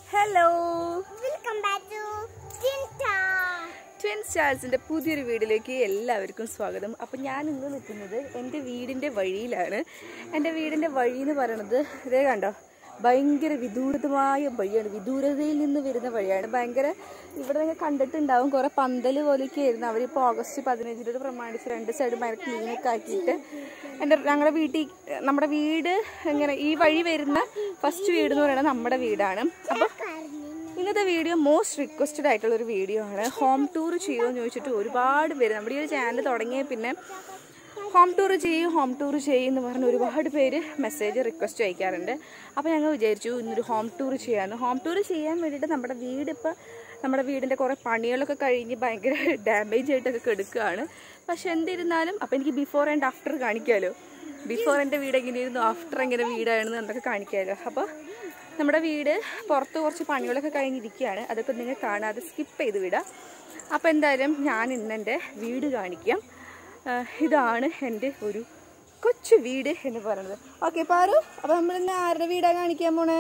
hello welcome back to ടിൻറ്റാ twin സ്റ്റാർസിന്റെ പുതിയൊരു വീഡിയോയിലേക്ക് എല്ലാവർക്കും സ്വാഗതം അപ്പം ഞാൻ ഇന്ന് നിൽക്കുന്നത് എൻ്റെ വീടിൻ്റെ വഴിയിലാണ് എൻ്റെ വീടിൻ്റെ വഴി എന്ന് പറയണത് ഇതേ കണ്ടോ ഭയങ്കര വിദൂരതമായ വഴിയാണ് വിദൂരതയിൽ നിന്ന് വരുന്ന വഴിയാണ് ഭയങ്കര ഇവിടെ നിങ്ങൾ കണ്ടിട്ടുണ്ടാവും കുറേ പന്തൽ പോലെയൊക്കെ ആയിരുന്നു അവരിപ്പോൾ ഓഗസ്റ്റ് പതിനഞ്ചിനോട് പ്രമാണിച്ച് രണ്ട് സൈഡും ഭയങ്കര ക്ലീനൊക്കെ ആക്കിയിട്ട് എൻ്റെ ഞങ്ങളുടെ വീട്ടിൽ നമ്മുടെ വീട് ഇങ്ങനെ ഈ വഴി വരുന്ന ഫസ്റ്റ് വീട് എന്ന് പറയുന്നത് നമ്മുടെ വീടാണ് അപ്പോൾ ഇന്നത്തെ വീഡിയോ മോസ്റ്റ് റിക്വസ്റ്റഡ് ആയിട്ടുള്ള ഒരു വീഡിയോ ആണ് ഹോം ടൂർ ചെയ്യുമോ എന്ന് ചോദിച്ചിട്ട് ഒരുപാട് പേര് നമ്മുടെ ഈ ഒരു ചാനൽ തുടങ്ങിയ പിന്നെ ഹോം ടൂർ ചെയ്യും ഹോം ടൂർ ചെയ്യും എന്ന് പറഞ്ഞ് ഒരുപാട് പേര് മെസ്സേജ് റിക്വസ്റ്റ് അയക്കാറുണ്ട് അപ്പോൾ ഞങ്ങൾ വിചാരിച്ചു ഇന്നൊരു ഹോം ടൂർ ചെയ്യാമെന്ന് ഹോം ടൂർ ചെയ്യാൻ വേണ്ടിയിട്ട് നമ്മുടെ വീട് ഇപ്പോൾ നമ്മുടെ വീടിൻ്റെ കുറേ പണികളൊക്കെ കഴിഞ്ഞ് ഭയങ്കര ഡാമേജ് ആയിട്ടൊക്കെ കെടുക്കുകയാണ് പക്ഷെ എന്തിരുന്നാലും അപ്പോൾ എനിക്ക് ബിഫോർ ആൻഡ് ആഫ്റ്റർ കാണിക്കാമല്ലോ ബിഫോർ എൻ്റെ വീട് എങ്ങനെയായിരുന്നു ആഫ്റ്റർ എങ്ങനെ വീടാണെന്ന് എന്തൊക്കെ കാണിക്കാമല്ലോ അപ്പോൾ നമ്മുടെ വീട് പുറത്ത് കുറച്ച് പണികളൊക്കെ കഴിഞ്ഞിരിക്കുകയാണ് അതൊക്കെ നിങ്ങൾ കാണാതെ സ്കിപ്പ് ചെയ്ത് വിടാം അപ്പോൾ എന്തായാലും ഞാൻ ഇന്ന് എൻ്റെ വീട് കാണിക്കാം ആഹ് ഇതാണ് എൻ്റെ ഒരു കൊച്ചു വീട് എന്ന് പറയുന്നത് ഓക്കെ പാറു അപ്പോൾ നമ്മൾ ഇന്ന് ആരുടെ വീടാണ് കാണിക്കാൻ പോണേ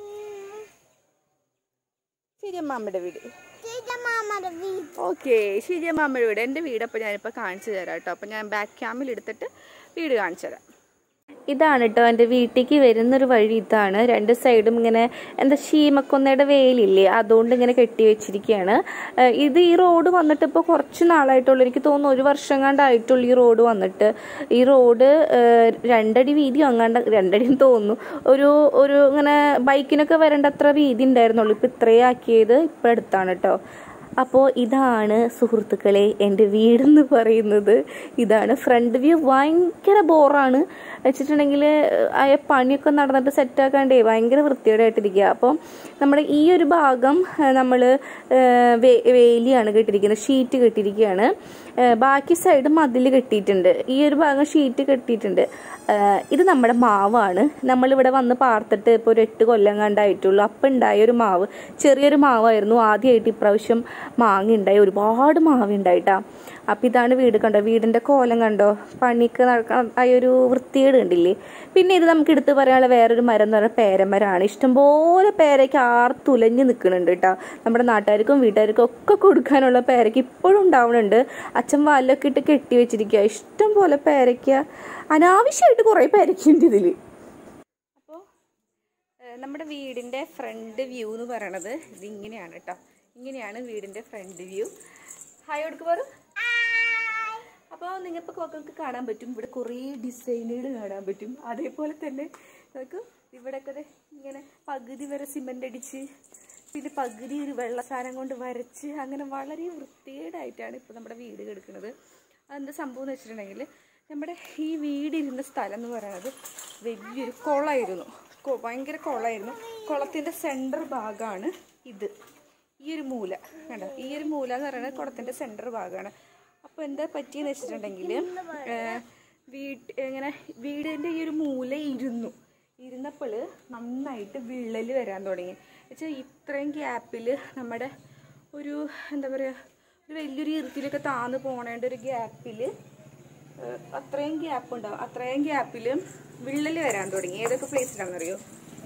ശരിയമ്മയുടെ വീട് മാമയുടെ വീട് ഓക്കെ ശരിയമ്മയുടെ വീട് എൻ്റെ വീട് അപ്പോൾ ഞാനിപ്പോൾ കാണിച്ചു തരാം കേട്ടോ അപ്പോൾ ഞാൻ ബാക്ക് ക്യാമിൽ എടുത്തിട്ട് വീട് കാണിച്ചു തരാം ഇതാണ് കേട്ടോ എൻ്റെ വീട്ടിലേക്ക് വരുന്നൊരു വഴി ഇതാണ് രണ്ട് സൈഡും ഇങ്ങനെ എന്താ ശീമക്കൊന്നയുടെ വേലില്ലേ അതുകൊണ്ട് ഇങ്ങനെ കെട്ടി വെച്ചിരിക്കുകയാണ് ഏഹ് ഇത് ഈ റോഡ് വന്നിട്ട് ഇപ്പോൾ കുറച്ച് നാളായിട്ടുള്ളൂ എനിക്ക് തോന്നുന്നു ഒരു വർഷം കണ്ടായിട്ടുള്ളൂ ഈ റോഡ് വന്നിട്ട് ഈ റോഡ് ഏഹ് രണ്ടടി വീതി അങ്ങാണ്ട് രണ്ടടി എന്ന് തോന്നുന്നു ഒരു ഒരു ഇങ്ങനെ ബൈക്കിനൊക്കെ വരേണ്ട അത്ര വീതി ഉണ്ടായിരുന്നുള്ളൂ ഇപ്പം ഇത്രയും ആക്കിയത് ഇപ്പം അടുത്താണ് കേട്ടോ അപ്പോൾ ഇതാണ് സുഹൃത്തുക്കളെ എൻ്റെ വീടെന്ന് പറയുന്നത് ഇതാണ് ഫ്രണ്ട് വ്യൂ ഭയങ്കര ബോറാണ് വെച്ചിട്ടുണ്ടെങ്കിൽ ആയ പണിയൊക്കെ നടന്നിട്ട് സെറ്റാക്കാണ്ടേ ഭയങ്കര വൃത്തിയോടായിട്ടിരിക്കുക അപ്പോൾ നമ്മുടെ ഈ ഒരു ഭാഗം നമ്മൾ വേലിയാണ് കെട്ടിയിരിക്കുന്നത് ഷീറ്റ് കെട്ടിയിരിക്കുകയാണ് ഏഹ് ബാക്കി സൈഡ് മതിൽ കെട്ടിയിട്ടുണ്ട് ഈ ഒരു ഭാഗം ഷീറ്റ് കെട്ടിയിട്ടുണ്ട് ഏഹ് ഇത് നമ്മുടെ മാവാണ് നമ്മളിവിടെ വന്ന് പാർത്തിട്ട് ഇപ്പോൾ ഒരു എട്ട് കൊല്ലം കണ്ടായിട്ടുള്ളൂ അപ്പം ഉണ്ടായ ഒരു മാവ് ചെറിയൊരു മാവായിരുന്നു ആദ്യമായിട്ട് ഇപ്രാവശ്യം മാങ്ങ ഉണ്ടായി ഒരുപാട് മാവ് ഉണ്ടായിട്ടാ അപ്പം ഇതാണ് വീട് കണ്ടോ വീടിൻ്റെ കോലം കണ്ടോ പണിക്ക് നടക്കാൻ ആ ഒരു വൃത്തികേട് കണ്ടില്ലേ പിന്നെ ഇത് നമുക്ക് എടുത്ത് പറയാനുള്ള വേറൊരു മരം എന്ന് പറഞ്ഞാൽ പേരമരമാണ് ഇഷ്ടംപോലെ പേരയ്ക്ക് ആർത്തുലഞ്ഞ് നിൽക്കുന്നുണ്ട് കേട്ടോ നമ്മുടെ നാട്ടുകാർക്കും വീട്ടുകാർക്കും ഒക്കെ കൊടുക്കാനുള്ള പേരയ്ക്ക് ഇപ്പോഴും ഉണ്ടാവുന്നുണ്ട് അച്ഛൻ വാലൊക്കെ ഇട്ട് കെട്ടി വെച്ചിരിക്കുക ഇഷ്ടം പോലെ പേരയ്ക്ക അനാവശ്യമായിട്ട് കുറേ പേരയ്ക്കുണ്ട് ഇതിൽ അപ്പോൾ നമ്മുടെ വീടിൻ്റെ ഫ്രണ്ട് വ്യൂ എന്ന് പറയണത് ഇതിങ്ങനെയാണ് കേട്ടോ ഇങ്ങനെയാണ് വീടിൻ്റെ ഫ്രണ്ട് വ്യൂ ഹായ് കൊടുക്ക് പറ അപ്പോൾ നിങ്ങൾക്ക് നിങ്ങൾക്ക് കാണാൻ പറ്റും ഇവിടെ കുറേ ഡിസൈനുകൾ കാണാൻ പറ്റും അതേപോലെ തന്നെ നമുക്ക് ഇവിടെയൊക്കെ ദേ ഇങ്ങനെ പകുതി വരെ സിമൻ്റ് അടിച്ച് പിന്നെ പകുതി ഒരു വെള്ള സാധനം കൊണ്ട് വരച്ച് അങ്ങനെ വളരെ വൃത്തികേടായിട്ടാണ് ഇപ്പോൾ നമ്മുടെ വീട് കിടക്കുന്നത് അതെന്താ സംഭവം എന്ന് വെച്ചിട്ടുണ്ടെങ്കിൽ നമ്മുടെ ഈ വീടിരുന്ന സ്ഥലം എന്ന് പറയുന്നത് വലിയൊരു കുളമായിരുന്നു കൊ- ഭയങ്കര കുളമായിരുന്നു കുളത്തിൻ്റെ സെൻറ്റർ ഭാഗമാണ് ഇത് ഈ ഒരു മൂല കണ്ടോ ഈ ഒരു മൂല എന്ന് പറയുന്നത് കുളത്തിൻ്റെ സെൻറ്റർ ഭാഗമാണ് അപ്പോൾ എന്താ പറ്റിയെന്ന് വെച്ചിട്ടുണ്ടെങ്കിൽ വീട്ട് ഇങ്ങനെ വീടിൻ്റെ ഈ ഒരു മൂല ഇരുന്നു ഇരുന്നപ്പോൾ നന്നായിട്ട് വിള്ളൽ വരാൻ തുടങ്ങി വെച്ചാൽ ഇത്രയും ഗ്യാപ്പിൽ നമ്മുടെ ഒരു എന്താ പറയുക ഒരു വലിയൊരു ഇറുക്കിലൊക്കെ താന്ന് പോണേണ്ട ഒരു ഗ്യാപ്പിൽ അത്രയും ഗ്യാപ്പ് ഉണ്ടാവും അത്രയും ഗ്യാപ്പിൽ വിള്ളൽ വരാൻ തുടങ്ങി ഏതൊക്കെ പ്ലേസിലാണെന്നറിയോ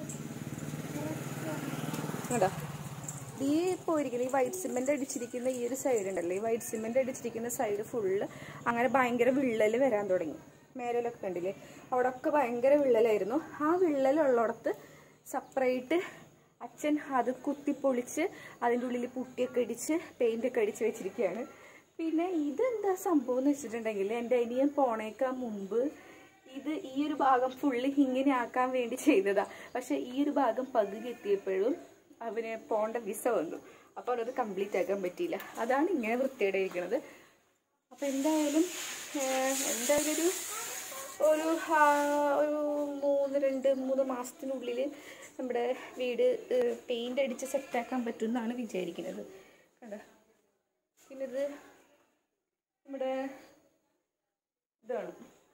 കേട്ടോ ഈ പോയിരിക്കുന്ന ഈ വൈറ്റ് സിമെന്റ് അടിച്ചിരിക്കുന്ന ഈ ഒരു സൈഡ് ഉണ്ടല്ലോ ഈ വൈറ്റ് സിമെന്റ് അടിച്ചിരിക്കുന്ന സൈഡ് ഫുള്ള് അങ്ങനെ ഭയങ്കര വിള്ളൽ വരാൻ തുടങ്ങി മേലിലൊക്കെ കണ്ടില്ലേ അവിടെ ഒക്കെ ഭയങ്കര വിള്ളലായിരുന്നു ആ വിള്ളലുള്ളിടത്ത് സെപ്പറേറ്റ് അച്ഛൻ അത് കുത്തിപ്പൊളിച്ച് അതിൻ്റെ ഉള്ളിൽ പുട്ടിയൊക്കെ അടിച്ച് പെയിൻ്റൊക്കെ അടിച്ച് വെച്ചിരിക്കുകയാണ് പിന്നെ ഇതെന്താ സംഭവം എന്ന് വെച്ചിട്ടുണ്ടെങ്കിൽ എൻ്റെ അനിയൻ പോണേക്കാൾ മുമ്പ് ഇത് ഈ ഒരു ഭാഗം ഫുള്ള് ഇങ്ങനെ ആക്കാൻ വേണ്ടി ചെയ്തതാ പക്ഷെ ഈ ഒരു ഭാഗം പകുതി എത്തിയപ്പോഴും അവന് പോണ്ട വിസ വന്നു അപ്പോൾ അവനത് കംപ്ലീറ്റ് ആക്കാൻ പറ്റിയില്ല അതാണ് ഇങ്ങനെ വൃത്തിയുടെ ഇരിക്കുന്നത് അപ്പോൾ എന്തായാലും ഏഹ്, എന്തായാലും ഒരു ഒരു ആ, ഒരു മൂന്ന് രണ്ട് മൂന്ന് മാസത്തിനുള്ളിൽ നമ്മുടെ വീട് പെയിൻ്റ് അടിച്ച് സെറ്റാക്കാൻ പറ്റുമെന്നാണ് വിചാരിക്കുന്നത് കണ്ടോ പിന്നെ ഇത് നമ്മുടെ ഇതാണ്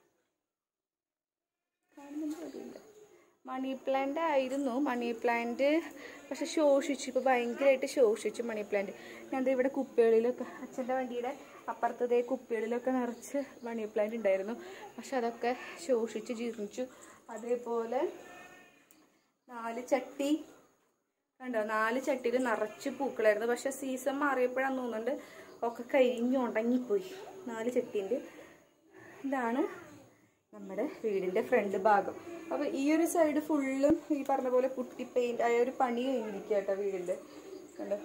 കാണുന്നുണ്ടോ അറിയില്ല മണി പ്ലാന്റ് ആയിരുന്നു മണി പ്ലാന്റ് പക്ഷെ ശോഷിച്ചു ഇപ്പോൾ ഭയങ്കരമായിട്ട് ശോഷിച്ചു മണി പ്ലാന്റ് ഞാൻ ഇവിടെ കുപ്പികളിലൊക്കെ അച്ഛൻ്റെ വണ്ടിയുടെ അപ്പുറത്തതേ കുപ്പികളിലൊക്കെ നിറച്ച് മണി പ്ലാന്റ് ഉണ്ടായിരുന്നു പക്ഷെ അതൊക്കെ ശോഷിച്ച് ജീർണിച്ചു അതേപോലെ നാല് ചട്ടി കണ്ടോ നാല് ചട്ടിയിൽ നിറച്ച് പൂക്കളായിരുന്നു പക്ഷെ സീസൺ മാറിയപ്പോഴാന്ന് തോന്നുന്നുണ്ട് ഒക്കെ കരിഞ്ഞു ഉണങ്ങിപ്പോയി നാല് ചട്ടീൻ്റെ ഇതാണ് നമ്മുടെ വീടിന്റെ ഫ്രണ്ട് ഭാഗം അപ്പൊ ഈ ഒരു സൈഡ് ഫുള്ളും ഈ പറഞ്ഞ പോലെ പുട്ടി പെയിന്റ് ആയ ഒരു പണി കഴിഞ്ഞിരിക്കുക കേട്ടോ വീടിന്റെ കണ്ടോ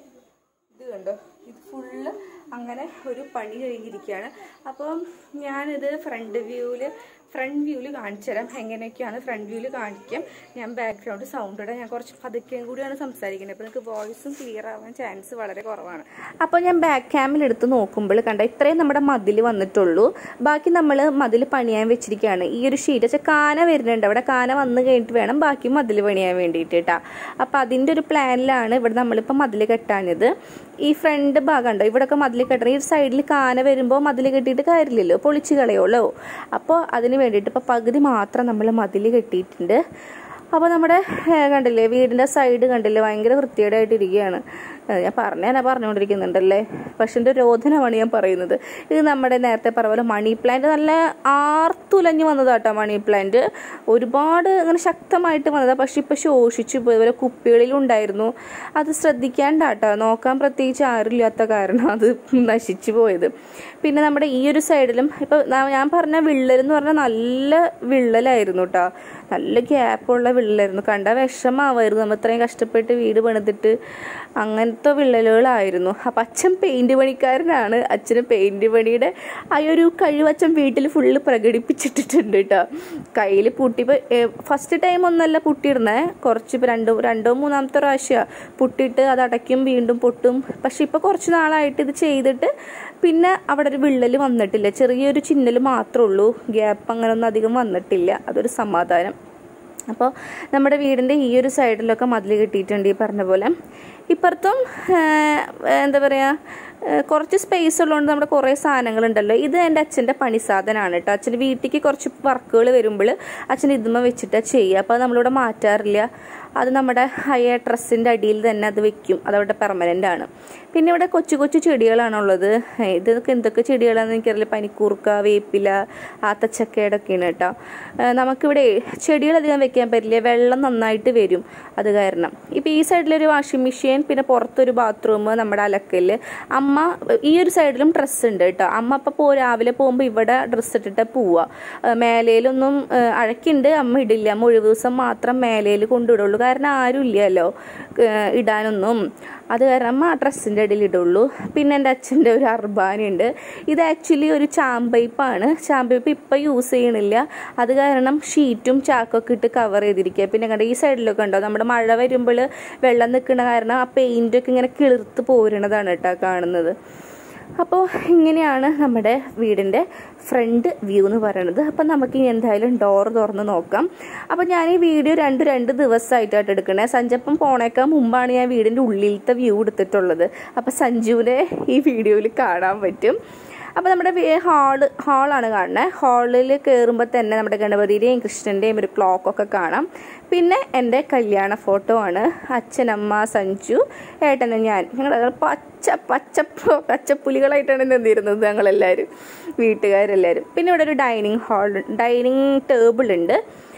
ഇത് കണ്ടോ ഇത് ഫുള്ള് അങ്ങനെ ഒരു പണി കഴിഞ്ഞിരിക്കുകയാണ് അപ്പം ഞാനിത് ഫ്രണ്ട് വ്യൂവിൽ ഫ്രണ്ട് വ്യൂവിൽ കാണിച്ചു തരാം എങ്ങനെയൊക്കെയാണ് ഫ്രണ്ട് വ്യൂവിൽ കാണിക്കാം ഞാൻ ബാക്ക്ഗ്രൗണ്ട് സൗണ്ടോടെ ഞാൻ കുറച്ച് പതുക്കെയും കൂടിയാണ് സംസാരിക്കുന്നത് അപ്പോൾ നിങ്ങൾക്ക് വോയിസും ക്ലിയർ ആവാൻ ചാൻസ് വളരെ കുറവാണ് അപ്പോൾ ഞാൻ ബാക്ക് ക്യാമിൽ എടുത്ത് നോക്കുമ്പോൾ കണ്ട ഇത്രയും നമ്മുടെ മതിൽ വന്നിട്ടുള്ളൂ ബാക്കി നമ്മൾ മതിൽ പണിയാൻ വെച്ചിരിക്കുകയാണ് ഈ ഒരു ഷീറ്റ് വെച്ചാൽ കാന വരുന്നുണ്ട് അവിടെ കാന വന്നു കഴിഞ്ഞിട്ട് വേണം ബാക്കി മതിൽ പണിയാൻ വേണ്ടിയിട്ട് കേട്ടോ അപ്പോൾ അതിൻ്റെ ഒരു പ്ലാനിലാണ് ഇവിടെ നമ്മളിപ്പോൾ മതിൽ കെട്ടാഞ്ഞത് ഈ ഫ്രണ്ട് ഭാഗം ഉണ്ടോ ഇവിടെയൊക്കെ മതിൽ കെട്ടണം ഈ സൈഡിൽ കാന വരുമ്പോൾ മതിൽ കെട്ടിയിട്ട് കാര്യമില്ലല്ലോ പൊളിച്ച് കളയുള്ളൂ അപ്പോൾ അതിന് വേണ്ടിയിട്ട് ഇപ്പോൾ പകുതി മാത്രം നമ്മൾ മതിൽ കെട്ടിയിട്ടുണ്ട് അപ്പോൾ നമ്മുടെ ഏഹ്, കണ്ടില്ലേ വീടിൻ്റെ സൈഡ് കണ്ടില്ലേ ഭയങ്കര വൃത്തികേടായിട്ട് ഇരിക്കുകയാണ് ഏഹ്, ഞാൻ പറഞ്ഞ ഞാൻ പറഞ്ഞുകൊണ്ടിരിക്കുന്നുണ്ടല്ലേ പക്ഷെ എൻ്റെ രോധനമാണ് ഞാൻ പറയുന്നത് ഇത് നമ്മുടെ നേരത്തെ പറഞ്ഞ പോലെ മണി പ്ലാന്റ് നല്ല ആർത്തുലഞ്ഞ് വന്നതാട്ടോ മണി പ്ലാന്റ് ഒരുപാട് അങ്ങനെ ശക്തമായിട്ട് വന്നതാണ് പക്ഷെ ഇപ്പോൾ ശോഷിച്ചു പോയി ഇവരെ കുപ്പികളിലുണ്ടായിരുന്നു അത് ശ്രദ്ധിക്കാണ്ടാട്ടോ നോക്കാൻ പ്രത്യേകിച്ച് ആരുമില്ലാത്ത കാരണം അത് നശിച്ചു പോയത് പിന്നെ നമ്മുടെ ഈ ഒരു സൈഡിലും ഇപ്പൊ നാ- ഞാൻ പറഞ്ഞ വിള്ളൽ എന്ന് പറഞ്ഞാൽ നല്ല വിള്ളലായിരുന്നു കേട്ടോ നല്ല ഗ്യാപ്പുള്ള വിള്ളലായിരുന്നു കണ്ട വിഷമാവായിരുന്നു നമ്മൾ ഇത്രയും കഷ്ടപ്പെട്ട് വീട് പണിതിട്ട് അങ്ങനത്തെ വിള്ളലുകളായിരുന്നു അപ്പം അച്ഛൻ പെയിന്റ് പണിക്കാരനാണ് അച്ഛന് പെയിന്റ് പണിയുടെ ആ ഒരു കഴിവ് അച്ഛൻ വീട്ടിൽ ഫുള്ള് പ്രകടിപ്പിച്ചിട്ടിട്ടുണ്ട് കേട്ടോ കയ്യിൽ പൂട്ടിപ്പോൾ ഫസ്റ്റ് ടൈം ഒന്നല്ല പുട്ടിയിടുന്നേ കുറച്ച് ഇപ്പം രണ്ടോ രണ്ടോ മൂന്നാമത്തെ പ്രാവശ്യമാണ് പുട്ടിയിട്ട് അത് അടയ്ക്കും വീണ്ടും പൊട്ടും പക്ഷെ ഇപ്പോൾ കുറച്ച് നാളായിട്ട് ഇത് ചെയ്തിട്ട് പിന്നെ അവിടെ ഒരു വിള്ളൽ വന്നിട്ടില്ല ചെറിയൊരു ചിന്നൽ മാത്രമേ ഉള്ളൂ ഗ്യാപ്പ് അങ്ങനെയൊന്നും അധികം വന്നിട്ടില്ല അതൊരു സമാധാനം അപ്പോൾ നമ്മുടെ വീടിൻ്റെ ഈ ഒരു സൈഡിലൊക്കെ മതിൽ കിട്ടിയിട്ടുണ്ട് ഈ പറഞ്ഞ പോലെ ഇപ്പുറത്തും ആ, എന്താ പറയുക കുറച്ച് സ്പേസ് ഉള്ളതുകൊണ്ട് നമ്മുടെ കുറേ സാധനങ്ങളുണ്ടല്ലോ ഇത് എൻ്റെ അച്ഛൻ്റെ പണി സാധനമാണ് കേട്ടോ അച്ഛൻ്റെ വീട്ടിലേക്ക് കുറച്ച് വർക്കുകൾ വരുമ്പോൾ അച്ഛൻ ഇതുമ്മ വെച്ചിട്ടാണ് ചെയ്യുക അപ്പോൾ നമ്മളിവിടെ മാറ്റാറില്ല അത് നമ്മുടെ ഹയ ഡ്രസ്സിൻ്റെ അടിയിൽ തന്നെ അത് വെക്കും അതവിടെ പെർമനൻ്റ് ആണ് പിന്നെ ഇവിടെ കൊച്ചു കൊച്ചു ചെടികളാണുള്ളത് ഇതൊക്കെ എന്തൊക്കെ ചെടികളാണെന്ന് എനിക്കറിയില്ല പനിക്കൂർക്ക വേപ്പില ആത്തച്ചക്കയുടെയൊക്കെയാണ് കേട്ടോ ആ, നമുക്കിവിടെ ചെടികളധികം വെക്കാൻ പറ്റില്ല വെള്ളം നന്നായിട്ട് വരും അത് കാരണം ഇപ്പം ഈ സൈഡിലൊരു വാഷിംഗ് മെഷീൻ പിന്നെ പുറത്തൊരു ബാത്റൂം നമ്മുടെ അലക്കല് അമ്മ ഈ ഒരു സൈഡിലും ഡ്രസ്സ് ഉണ്ട് കേട്ടോ അമ്മ അപ്പം പോ രാവിലെ പോകുമ്പോൾ ഇവിടെ ഡ്രസ്സ് ഇട്ടിട്ട് പോവുക ആ, മേലയിലൊന്നും ആ, അഴക്കുണ്ട് അമ്മ ഇടില്ല അമ്മ ഒഴിവ് ദിവസം മാത്രം മേലയിൽ കൊണ്ടുവിടുള്ളൂ കാരണം ആരും ഇല്ലല്ലോ ആ, ഇടാനൊന്നും അത് കാരണം അമ്മ ആ ഡ്രസ്സിൻ്റെ ഇടയിൽ ഇടുള്ളൂ പിന്നെ എൻ്റെ അച്ഛൻ്റെ ഒരു അർബാനുണ്ട് ഇത് ആക്ച്വലി ഒരു ചാമ്പൈപ്പാണ് ചാമ്പൈപ്പ് ഇപ്പം യൂസ് ചെയ്യണില്ല അത് കാരണം ഷീറ്റും ചാക്കൊക്കെ ഇട്ട് കവർ ചെയ്തിരിക്കുക പിന്നെ കണ്ട ഈ സൈഡിലൊക്കെ ഉണ്ടോ നമ്മുടെ മഴ വരുമ്പോൾ വെള്ളം നിൽക്കുന്ന കാരണം ആ പെയിൻ്റൊക്കെ ഇങ്ങനെ കിളിർത്ത് പോരണതാണ് കേട്ടോ കാണുന്നത് അപ്പോൾ ഇങ്ങനെയാണ് നമ്മുടെ വീടിൻ്റെ ഫ്രണ്ട് വ്യൂ എന്ന് പറയുന്നത് അപ്പം നമുക്ക് ഇനി എന്തായാലും ഡോർ തുറന്ന് നോക്കാം അപ്പം ഞാൻ ഈ വീഡിയോ രണ്ട് രണ്ട് ദിവസമായിട്ടായിട്ട് എടുക്കണേ സഞ്ചപ്പം പോണേക്കാൾ മുമ്പാണ് ഞാൻ വീടിൻ്റെ ഉള്ളിലത്തെ വ്യൂ എടുത്തിട്ടുള്ളത് അപ്പം സഞ്ജുവിനെ ഈ വീഡിയോയിൽ കാണാൻ പറ്റും അപ്പോൾ നമ്മുടെ വേ- ഹാള് ഹാളാണ് കാണുന്നത് ഹാളിൽ കയറുമ്പോൾ തന്നെ നമ്മുടെ ഗണപതിയുടെയും കൃഷ്ണൻ്റെയും ഒരു ക്ലോക്കൊക്കെ കാണാം പിന്നെ എൻ്റെ കല്യാണ ഫോട്ടോ ആണ് അച്ഛനമ്മ സഞ്ജു ഏട്ടനും ഞാൻ ഞങ്ങൾ പച്ച പച്ച പച്ചപ്പുലികളായിട്ടാണ് നിന്നിരുന്നത് ഞങ്ങളെല്ലാവരും വീട്ടുകാരെല്ലാവരും പിന്നെ ഇവിടെ ഒരു ഡൈനിങ് ഹാൾ ഡൈനിങ് ടേബിൾ ഉണ്ട്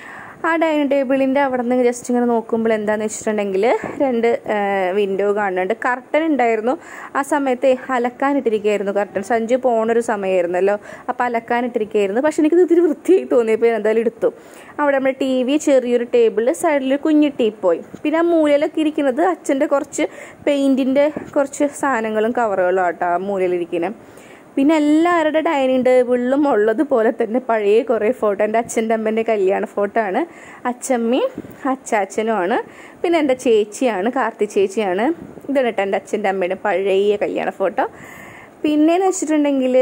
ആ ഡൈനിങ് ടേബിളിൻ്റെ അവിടെ നിന്ന് ജസ്റ്റ് ഇങ്ങനെ നോക്കുമ്പോൾ എന്താണെന്ന് വെച്ചിട്ടുണ്ടെങ്കിൽ രണ്ട് വിൻഡോ കാണുന്നുണ്ട് കർട്ടൻ ഉണ്ടായിരുന്നു ആ സമയത്ത് അലക്കാനിട്ടിരിക്കുകയായിരുന്നു കർട്ടൻ സഞ്ജു പോണൊരു സമയമായിരുന്നല്ലോ അപ്പോൾ അലക്കാനിട്ടിരിക്കുകയായിരുന്നു പക്ഷെ എനിക്കിത് ഇത്തിരി വൃത്തിയായി തോന്നിയപ്പോൾ ഞാൻ എന്തായാലും എടുത്തു അവിടെ നമ്മുടെ ടി വി ചെറിയൊരു ടേബിൾ സൈഡിൽ കുഞ്ഞു ടീപ്പോയി പിന്നെ ആ മൂലയിലൊക്കെ ഇരിക്കുന്നത് അച്ഛൻ്റെ കുറച്ച് പെയിൻറ്റിൻ്റെ കുറച്ച് സാധനങ്ങളും കവറുകളും ആട്ടോ ആ മൂലയിലിരിക്കുന്നത് പിന്നെ എല്ലാവരുടെ ഡൈനിങ് ടേബിളിലും ഉള്ളതുപോലെ തന്നെ പഴയ കുറേ ഫോട്ടോ എൻ്റെ അച്ഛൻ്റെ അമ്മേൻ്റെ കല്യാണ ഫോട്ടോ ആണ് അച്ഛമ്മയും അച്ചാച്ചനുമാണ് പിന്നെ എൻ്റെ ചേച്ചിയാണ് കാർത്തി ചേച്ചിയാണ് ഇതാണ് കേട്ടോ എൻ്റെ അച്ഛൻ്റെ അമ്മയുടെ പഴയ കല്യാണ ഫോട്ടോ പിന്നെന്ന് വെച്ചിട്ടുണ്ടെങ്കിൽ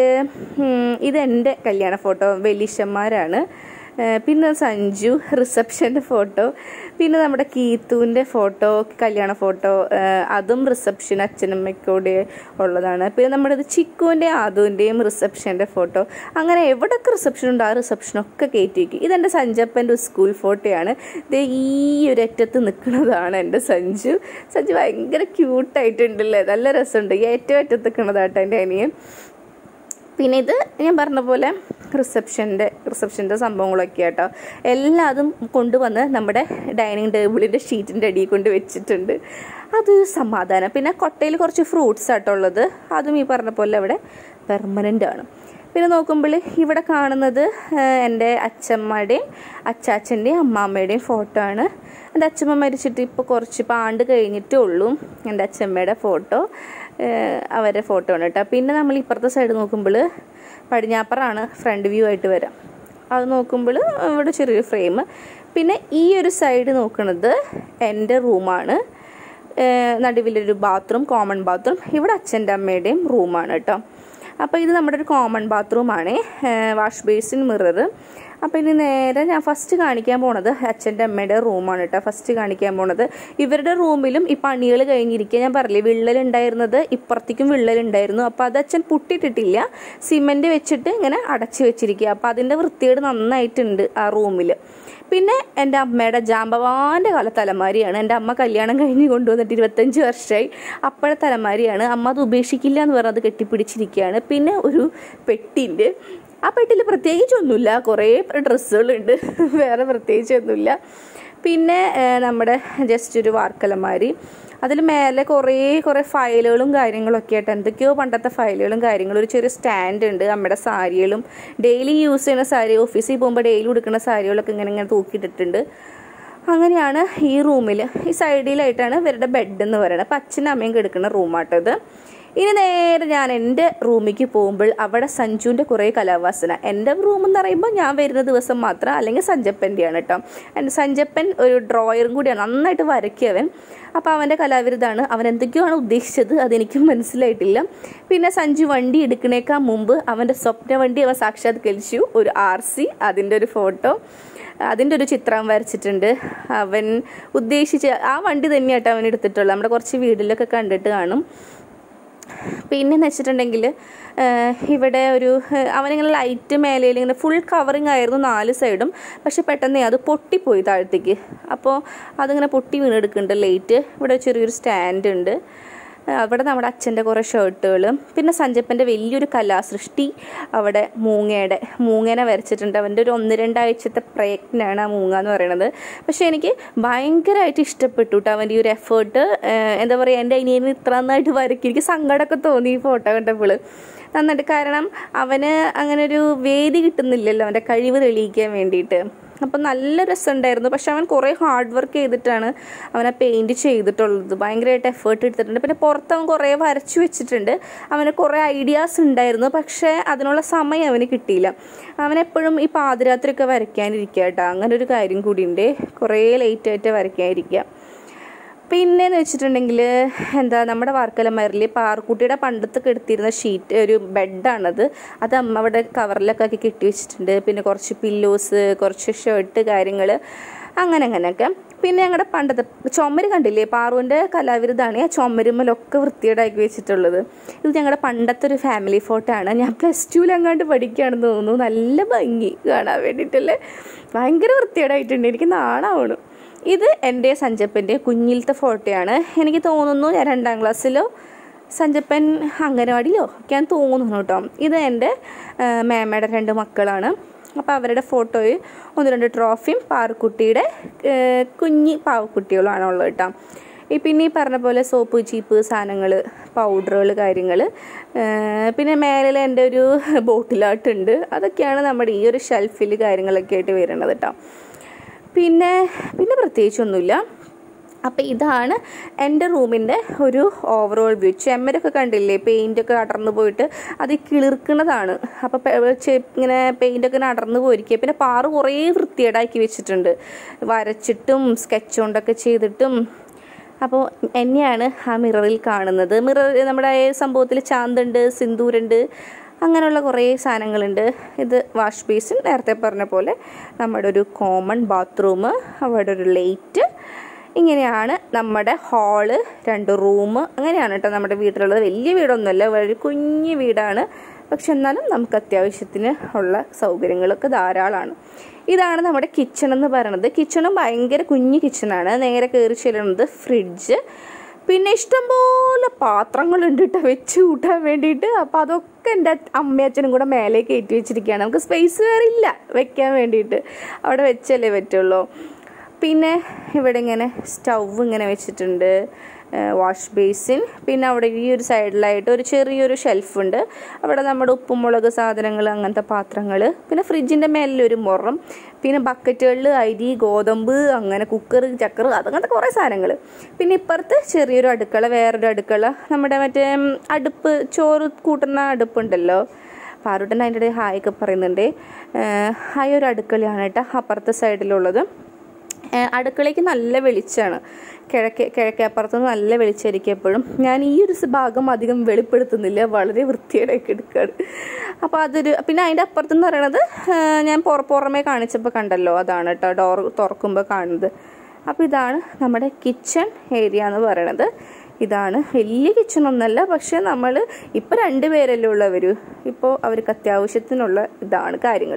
ഇത് എൻ്റെ കല്യാണ ഫോട്ടോ വലിയമ്മമാരാണ് ഏഹ് പിന്നെ സഞ്ജു റിസപ്ഷൻ്റെ ഫോട്ടോ പിന്നെ നമ്മുടെ കീത്തുവിൻ്റെ ഫോട്ടോ കല്യാണ ഫോട്ടോ ഏഹ് അതും റിസപ്ഷൻ അച്ഛനമ്മയ്ക്കൂടെ ഉള്ളതാണ് പിന്നെ നമ്മുടെ ഇത് ചിക്കുവിൻ്റെ ആദുവിൻ്റെയും റിസപ്ഷൻ്റെ ഫോട്ടോ അങ്ങനെ എവിടെയൊക്കെ റിസപ്ഷൻ ഉണ്ടോ ആ റിസപ്ഷനൊക്കെ കയറ്റി വയ്ക്കും ഇതെൻ്റെ സഞ്ജപ്പൻ്റെ സ്കൂൾ ഫോട്ടോയാണ് ഇത് ഈ ഒരു അറ്റത്ത് നിൽക്കുന്നതാണ് എൻ്റെ സഞ്ജു സഞ്ജു ഭയങ്കര ക്യൂട്ടായിട്ടുണ്ടല്ലേ നല്ല രസമുണ്ട് ഈ ഏറ്റവും അറ്റത്ത് നിൽക്കുന്നതാട്ടോ എൻ്റെ അനിയൻ പിന്നെ ഇത് ഞാൻ പറഞ്ഞ പോലെ റിസപ്ഷൻ്റെ റിസപ്ഷൻ്റെ സംഭവങ്ങളൊക്കെ കേട്ടോ എല്ലാതും കൊണ്ടുവന്ന് നമ്മുടെ ഡൈനിങ് ടേബിളിൻ്റെ ഷീറ്റിൻ്റെ അടിയിൽ കൊണ്ട് വെച്ചിട്ടുണ്ട് അതൊരു സമാധാനം പിന്നെ കൊട്ടയിൽ കുറച്ച് ഫ്രൂട്ട്സ് ആട്ടുള്ളത് അതും ഈ പറഞ്ഞ പോലെ അവിടെ പെർമനൻ്റ് ആണ് പിന്നെ നോക്കുമ്പോൾ ഇവിടെ കാണുന്നത് ഏഹ്, എൻ്റെ അച്ഛമ്മയുടെയും അച്ചാച്ചൻ്റെയും അമ്മാമ്മയുടെയും ഫോട്ടോ ആണ് എൻ്റെ അച്ഛമ്മ മരിച്ചിട്ട് ഇപ്പോൾ കുറച്ച് ഇപ്പോൾ ആണ്ട് കഴിഞ്ഞിട്ടേ ഉള്ളൂ എൻ്റെ അച്ഛമ്മയുടെ ഫോട്ടോ അവരുടെ ഫോട്ടോ ആണ് കേട്ടോ പിന്നെ നമ്മൾ ഇപ്പുറത്തെ സൈഡ് നോക്കുമ്പോൾ പടിഞ്ഞാപ്പറാണ് ഫ്രണ്ട് വ്യൂ ആയിട്ട് വരാം അത് നോക്കുമ്പോൾ ഇവിടെ ചെറിയൊരു ഫ്രെയിം പിന്നെ ഈ ഒരു സൈഡ് നോക്കുന്നത് എൻ്റെ റൂമാണ് ഏഹ് നടുവിലൊരു ബാത്റൂം കോമൺ ബാത്റൂം ഇവിടെ അച്ഛൻ്റെ അമ്മയുടെയും റൂമാണ് കേട്ടോ അപ്പോൾ ഇത് നമ്മുടെ ഒരു കോമൺ ബാത്റൂമാണ് വാഷ് ബേസിൻ മിറർ അപ്പോൾ ഇനി നേരെ ഞാൻ ഫസ്റ്റ് കാണിക്കാൻ പോണത് അച്ഛൻ്റെ അമ്മയുടെ റൂമാണ് കേട്ടോ ഫസ്റ്റ് കാണിക്കാൻ പോണത് ഇവരുടെ റൂമിലും ഈ പണികൾ കഴിഞ്ഞിരിക്കുക ഞാൻ പറഞ്ഞില്ലേ വിള്ളലുണ്ടായിരുന്നത് ഇപ്പുറത്തേക്കും വിള്ളലുണ്ടായിരുന്നു അപ്പോൾ അത് അച്ഛൻ പുട്ടിയിട്ടിട്ടില്ല സിമെൻറ്റ് വെച്ചിട്ട് ഇങ്ങനെ അടച്ചു വെച്ചിരിക്കുക അപ്പോൾ അതിൻ്റെ വൃത്തികേട് നന്നായിട്ടുണ്ട് ആ റൂമിൽ പിന്നെ എൻ്റെ അമ്മയുടെ ജാമ്പവാൻ്റെ കാല തലമാരിയാണ് എൻ്റെ അമ്മ കല്യാണം കഴിഞ്ഞ് കൊണ്ടുവന്നിട്ട് ഇരുപത്തഞ്ച് വർഷമായി അപ്പോഴത്തെ തലമാരിയാണ് അമ്മ അത് ഉപേക്ഷിക്കില്ല എന്ന് പറഞ്ഞത് കെട്ടിപ്പിടിച്ചിരിക്കുകയാണ് പിന്നെ ഒരു പെട്ടിൻ്റെ ആ പെട്ടിയിൽ പ്രത്യേകിച്ചൊന്നുമില്ല കുറേ ഡ്രസ്സുകളുണ്ട് വേറെ പ്രത്യേകിച്ചൊന്നുമില്ല പിന്നെ ഏഹ്, നമ്മുടെ ജസ്റ്റ് ഒരു വാർക്കലമാരി അതിൽ മേലെ കുറേ കുറേ ഫയലുകളും കാര്യങ്ങളൊക്കെ ആയിട്ട് എന്തൊക്കെയോ പണ്ടത്തെ ഫയലുകളും കാര്യങ്ങളും ഒരു ചെറിയ സ്റ്റാൻഡ് ഉണ്ട് നമ്മുടെ സാരികളും ഡെയിലി യൂസ് ചെയ്യുന്ന സാരി ഓഫീസിൽ പോകുമ്പോൾ ഡെയിലി ഉടുക്കുന്ന സാരികളൊക്കെ ഇങ്ങനെ ഇങ്ങനെ തൂക്കിയിട്ടിട്ടുണ്ട് അങ്ങനെയാണ് ഈ റൂമിൽ ഈ സൈഡിലായിട്ടാണ് ഇവരുടെ ബെഡ് എന്ന് പറയുന്നത് അപ്പം അച്ഛനും അമ്മയും കിടക്കുന്ന റൂമാട്ടോ ഇത് ഇനി നേരെ ഞാൻ എൻ്റെ റൂമിലേക്ക് പോകുമ്പോൾ അവിടെ സഞ്ജുവിൻ്റെ കുറേ കലാവാസന എൻ്റെ റൂം എന്ന് പറയുമ്പോൾ ഞാൻ വരുന്ന ദിവസം മാത്രം അല്ലെങ്കിൽ സഞ്ജപ്പൻ്റെയാണ് കേട്ടോ എൻ്റെ സഞ്ജപ്പൻ ഒരു ഡ്രോയറും കൂടിയാണ് നന്നായിട്ട് വരയ്ക്കിയവൻ അപ്പോൾ അവൻ്റെ കലാവിരുതാണ് അവൻ എന്തൊക്കെയാണ് ഉദ്ദേശിച്ചത് അതെനിക്ക് മനസ്സിലായിട്ടില്ല പിന്നെ സഞ്ജു വണ്ടി എടുക്കണേക്കാൾ മുമ്പ് അവൻ്റെ സ്വപ്ന വണ്ടി അവൻ സാക്ഷാത്കരിച്ചു ഒരു ആർ സി അതിൻ്റെ ഒരു ഫോട്ടോ അതിൻ്റെ ഒരു ചിത്രം വരച്ചിട്ടുണ്ട് അവൻ ഉദ്ദേശിച്ച ആ വണ്ടി തന്നെയാട്ടോ അവൻ എടുത്തിട്ടുള്ളത് നമ്മുടെ കുറച്ച് വീട്ടിലൊക്കെ കണ്ടിട്ട് കാണും പിന്നെന്ന് വെച്ചിട്ടുണ്ടെങ്കിൽ ഇവിടെ ഒരു ഏഹ്, അവനിങ്ങനെ ലൈറ്റ് മേലയിൽ ഇങ്ങനെ ഫുൾ കവറിങ് ആയിരുന്നു നാല് സൈഡും പക്ഷെ പെട്ടെന്ന് അത് പൊട്ടിപ്പോയി താഴത്തേക്ക് അപ്പോൾ അതിങ്ങനെ പൊട്ടി വീണെടുക്കുന്നുണ്ട് ലൈറ്റ് ഇവിടെ ചെറിയൊരു സ്റ്റാൻഡ് ഉണ്ട് ഏഹ്, അവിടെ നമ്മുടെ അച്ഛൻ്റെ കുറേ ഷർട്ടുകൾ പിന്നെ സഞ്ജപ്പൻ്റെ വലിയൊരു കലാസൃഷ്ടി അവിടെ മൂങ്ങയുടെ മൂങ്ങേനെ വരച്ചിട്ടുണ്ട് അവൻ്റെ ഒരു ഒന്ന് രണ്ടാഴ്ചത്തെ പ്രയത്നമാണ് ആ മൂങ്ങ എന്ന് പറയുന്നത് പക്ഷേ എനിക്ക് ഭയങ്കരമായിട്ട് ഇഷ്ടപ്പെട്ടു കേട്ടോ അവൻ്റെ ഈ ഒരു എഫേർട്ട് എന്താ പറയുക എൻ്റെ അനിയന് ഇത്ര നന്നായിട്ട് വരയ്ക്കും എനിക്ക് സങ്കടമൊക്കെ തോന്നി ഈ ഫോട്ടോ കണ്ടപ്പോൾ നന്നായിട്ട് കാരണം അവന് അങ്ങനെ ഒരു വേദി കിട്ടുന്നില്ലല്ലോ അവൻ്റെ കഴിവ് തെളിയിക്കാൻ വേണ്ടിയിട്ട് അപ്പം നല്ല രസമുണ്ടായിരുന്നു പക്ഷെ അവൻ കുറേ ഹാർഡ് വർക്ക് ചെയ്തിട്ടാണ് അവനെ പെയിൻറ് ചെയ്തിട്ടുള്ളത് ഭയങ്കരമായിട്ട് എഫേർട്ട് എടുത്തിട്ടുണ്ട് പിന്നെ പുറത്ത് അവൻ കുറേ വരച്ചു വെച്ചിട്ടുണ്ട് അവന് കുറേ ഐഡിയാസ് ഉണ്ടായിരുന്നു പക്ഷേ അതിനുള്ള സമയം അവന് കിട്ടിയില്ല അവനെപ്പോഴും ഈ പാതിരാത്രിയൊക്കെ വരയ്ക്കാനിരിക്കുക കേട്ടോ അങ്ങനെ ഒരു കാര്യം കൂടിയുണ്ട് കുറേ ലേറ്റായിട്ട് വരയ്ക്കാനിരിക്കുക പിന്നെന്ന് വെച്ചിട്ടുണ്ടെങ്കിൽ എന്താ നമ്മുടെ വാർക്കലമരിൽ പാർക്കുട്ടിയുടെ പണ്ടത്തെ കെടുത്തിരുന്ന ഷീറ്റ് ഒരു ബെഡാണത് അത് അമ്മ അവിടെ കവറിലൊക്കെ ആക്കി കെട്ടി വെച്ചിട്ടുണ്ട് പിന്നെ കുറച്ച് പില്ലോസ് കുറച്ച് ഷർട്ട് കാര്യങ്ങൾ അങ്ങനെ അങ്ങനെയൊക്കെ പിന്നെ ഞങ്ങളുടെ പണ്ടത്തെ ചുമര് കണ്ടില്ലേ പാറുവിൻ്റെ കലാവിരുതാണ് ആ ചുമരുമ്മലൊക്കെ വൃത്തിയേടാക്കി വെച്ചിട്ടുള്ളത് ഇത് ഞങ്ങളുടെ പണ്ടത്തെ ഒരു ഫാമിലി ഫോട്ടോ ആണ് ഞാൻ പ്ലസ് ടുവിലെങ്ങാണ്ട് പഠിക്കുകയാണെന്ന് തോന്നുന്നു നല്ല ഭംഗി കാണാൻ വേണ്ടിയിട്ടല്ലേ ഭയങ്കര വൃത്തിയേടായിട്ടുണ്ട് എനിക്ക് നാണാവണം ഇത് എൻ്റെ സഞ്ജപ്പൻ്റെ കുഞ്ഞിലത്തെ ഫോട്ടോയാണ് എനിക്ക് തോന്നുന്നു ഞാൻ രണ്ടാം ക്ലാസ്സിലോ സഞ്ജപ്പൻ അംഗനവാടിയിലോ ഒക്കെയാണ് തോന്നുന്നു കേട്ടോ ഇത് എൻ്റെ ആ, മേമയുടെ രണ്ട് മക്കളാണ് അപ്പോൾ അവരുടെ ഫോട്ടോയിൽ ഒന്ന് രണ്ട് ട്രോഫിയും പാറക്കുട്ടിയുടെ ആ, കുഞ്ഞി പാവക്കുട്ടികളുമാണ് ഉള്ളത് കേട്ടോ ഈ പിന്നെ ഈ പറഞ്ഞ പോലെ സോപ്പ് ചീപ്പ് സാധനങ്ങൾ പൗഡറുകൾ കാര്യങ്ങൾ പിന്നെ മേലെ എൻ്റെ ഒരു ബോട്ടിലാട്ടുണ്ട് അതൊക്കെയാണ് നമ്മുടെ ഈ ഒരു ഷെൽഫിൽ കാര്യങ്ങളൊക്കെ ആയിട്ട് വരുന്നത് കേട്ടോ പിന്നെ പിന്നെ പ്രത്യേകിച്ചൊന്നുമില്ല അപ്പോൾ ഇതാണ് എൻ്റെ റൂമിൻ്റെ ഒരു ഓവറോൾ വ്യൂ ചെമ്മരൊക്കെ കണ്ടില്ലേ പെയിൻ്റൊക്കെ അടർന്നു പോയിട്ട് അത് കിളിർക്കുന്നതാണ് അപ്പോൾ ഇങ്ങനെ പെയിൻ്റൊക്കെ ഇങ്ങനെ അടർന്നു പോയിരിക്കുക പിന്നെ പാറ് കുറേ വൃത്തികേടാക്കി വെച്ചിട്ടുണ്ട് വരച്ചിട്ടും സ്കെച്ച് കൊണ്ടൊക്കെ ചെയ്തിട്ടും അപ്പോൾ എന്നെയാണ് ആ മിററിൽ കാണുന്നത് മിറർ നമ്മുടെ ഈ സംഭവത്തിൽ ചാന്തുണ്ട് സിന്ദൂരുണ്ട് അങ്ങനെയുള്ള കുറേ സാധനങ്ങളുണ്ട് ഇത് വാഷ് ബേസിൻ നേരത്തെ പറഞ്ഞ പോലെ നമ്മുടെ ഒരു കോമൺ ബാത്റൂം അവിടെ ഒരു ലൈറ്റ് ഇങ്ങനെയാണ് നമ്മുടെ ഹാള് രണ്ട് റൂം അങ്ങനെയാണ് കേട്ടോ നമ്മുടെ വീട്ടിലുള്ളത് വലിയ വീടൊന്നുമല്ല വളരെ കുഞ്ഞു വീടാണ് പക്ഷെ എന്നാലും നമുക്ക് അത്യാവശ്യത്തിന് ഉള്ള സൗകര്യങ്ങളൊക്കെ ധാരാളമാണ് ഇതാണ് നമ്മുടെ കിച്ചൺ എന്ന് പറയുന്നത് കിച്ചണും ഭയങ്കര കുഞ്ഞു കിച്ചണാണ് നേരെ കയറി ചെല്ലുന്നത് ഫ്രിഡ്ജ് പിന്നെ ഇഷ്ടംപോലെ പാത്രങ്ങളുണ്ട് കേട്ടോ വെച്ച് കൂട്ടാൻ വേണ്ടിയിട്ട് അപ്പോൾ അതൊക്കെ എൻ്റെ അമ്മയും അച്ഛനും കൂടെ മേലെ കയറ്റി വെച്ചിരിക്കുകയാണ് നമുക്ക് സ്പേസ് വേറെ ഇല്ല വെക്കാൻ വേണ്ടിയിട്ട് അവിടെ വെച്ചല്ലേ പറ്റുള്ളൂ പിന്നെ ഇവിടെ ഇങ്ങനെ സ്റ്റൗവ് ഇങ്ങനെ വെച്ചിട്ടുണ്ട് വാഷ് ബേസിൻ പിന്നെ അവിടെ ഈ ഒരു സൈഡിലായിട്ട് ഒരു ചെറിയൊരു ഷെൽഫുണ്ട് അവിടെ നമ്മുടെ ഉപ്പും മുളക് സാധനങ്ങൾ അങ്ങനത്തെ പാത്രങ്ങൾ പിന്നെ ഫ്രിഡ്ജിൻ്റെ മേലിലൊരു മുറം പിന്നെ ബക്കറ്റുകളിൽ അരി ഗോതമ്പ് അങ്ങനെ കുക്കർ ചക്കർ അതങ്ങനത്തെ കുറേ സാധനങ്ങൾ പിന്നെ ഇപ്പുറത്ത് ചെറിയൊരു അടുക്കള വേറൊരു അടുക്കള നമ്മുടെ മറ്റേ ഉം, അടുപ്പ് ചോറ് കൂട്ടുന്ന അടുപ്പുണ്ടല്ലോ പാറുട്ടൻ അതിൻ്റെ ഇടയിൽ ഹായ് ഒക്കെ പറയുന്നുണ്ട് ഹായ് ഒരു അടുക്കളയാണ് കേട്ടോ അപ്പുറത്തെ സൈഡിലുള്ളത് ഏഹ് അടുക്കളയ്ക്ക് നല്ല വെളിച്ചമാണ് കിഴക്കേ കിഴക്കേപ്പുറത്ത് നിന്ന് നല്ല വെളിച്ചമായിരിക്കും എപ്പോഴും ഞാൻ ഈ ഒരു സ് ഭാഗം അധികം വെളിപ്പെടുത്തുന്നില്ല വളരെ വൃത്തിയോടെയൊക്കെ എടുക്കുകയാണ് അപ്പോൾ അതൊരു പിന്നെ അതിൻ്റെ അപ്പുറത്തെന്ന് പറയണത് ഏഹ് ഞാൻ പുറ പുറമേ കാണിച്ചപ്പോൾ കണ്ടല്ലോ അതാണ് കേട്ടോ ഡോർ തുറക്കുമ്പോൾ കാണുന്നത് അപ്പോൾ ഇതാണ് നമ്മുടെ കിച്ചൺ ഏരിയ എന്ന് പറയണത് ഇതാണ് വലിയ കിച്ചൺ ഒന്നല്ല പക്ഷെ നമ്മൾ ഇപ്പോൾ രണ്ട് പേരല്ലേ ഉള്ളവർ ഇപ്പോൾ അവർക്ക് അത്യാവശ്യത്തിനുള്ള ഇതാണ് കാര്യങ്ങൾ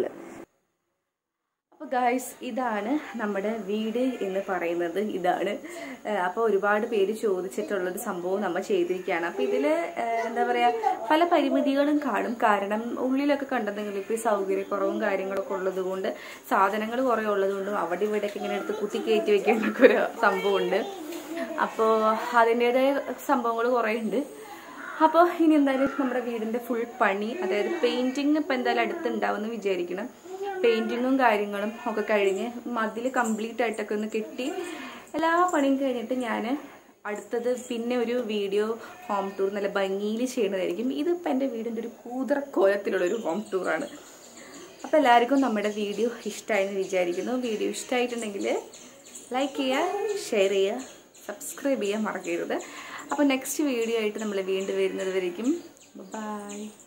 അപ്പോൾ ഗായ്സ് ഇതാണ് നമ്മുടെ വീട് എന്ന് പറയുന്നത് ഇതാണ് അപ്പോൾ ഒരുപാട് പേര് ചോദിച്ചിട്ടുള്ളൊരു സംഭവം നമ്മൾ ചെയ്തിരിക്കുകയാണ് അപ്പോൾ ഇതിൽ എന്താ പറയുക പല പരിമിതികളും കാണും കാരണം ഉള്ളിലൊക്കെ കണ്ടെന്നെങ്കിൽ ഇപ്പോൾ ഈ സൗകര്യക്കുറവും കാര്യങ്ങളൊക്കെ ഉള്ളത് കൊണ്ട് സാധനങ്ങൾ കുറേ ഉള്ളത് കൊണ്ടും അവിടെ ഇവിടെയൊക്കെ ഇങ്ങനെ എടുത്ത് കുത്തി കയറ്റി വെക്കേണ്ടൊക്കെ ഒരു സംഭവമുണ്ട് അപ്പോൾ അതിൻ്റെതായ സംഭവങ്ങൾ കുറേ ഉണ്ട് അപ്പോൾ ഇനി എന്തായാലും നമ്മുടെ വീടിന്റെ ഫുൾ പണി അതായത് പെയിന്റിങ് ഇപ്പം എന്തായാലും അടുത്തുണ്ടാവുമെന്ന് വിചാരിക്കണം പെയിന്റിങ്ങും കാര്യങ്ങളും ഒക്കെ കഴിഞ്ഞ് മതിൽ കംപ്ലീറ്റ് ആയിട്ടൊക്കെ ഒന്ന് കെട്ടി എല്ലാ പണിയും കഴിഞ്ഞിട്ട് ഞാൻ അടുത്തത് പിന്നെ ഒരു വീഡിയോ ഹോം ടൂർ നല്ല ഭംഗിയിൽ ചെയ്യുന്നതായിരിക്കും ഇതിപ്പോൾ എൻ്റെ വീടിൻ്റെ ഒരു കൂതറ കോലത്തിലുള്ള ഒരു ഹോം ടൂറാണ് അപ്പോൾ എല്ലാവർക്കും നമ്മുടെ വീഡിയോ ഇഷ്ടമായെന്ന് വിചാരിക്കുന്നു വീഡിയോ ഇഷ്ടമായിട്ടുണ്ടെങ്കിൽ ലൈക്ക് ചെയ്യുക ഷെയർ ചെയ്യുക സബ്സ്ക്രൈബ് ചെയ്യാൻ മറക്കരുത് അപ്പോൾ നെക്സ്റ്റ് വീഡിയോ ആയിട്ട് നമ്മൾ വീണ്ടും വരുന്നത് വരയ്ക്കും ബൈ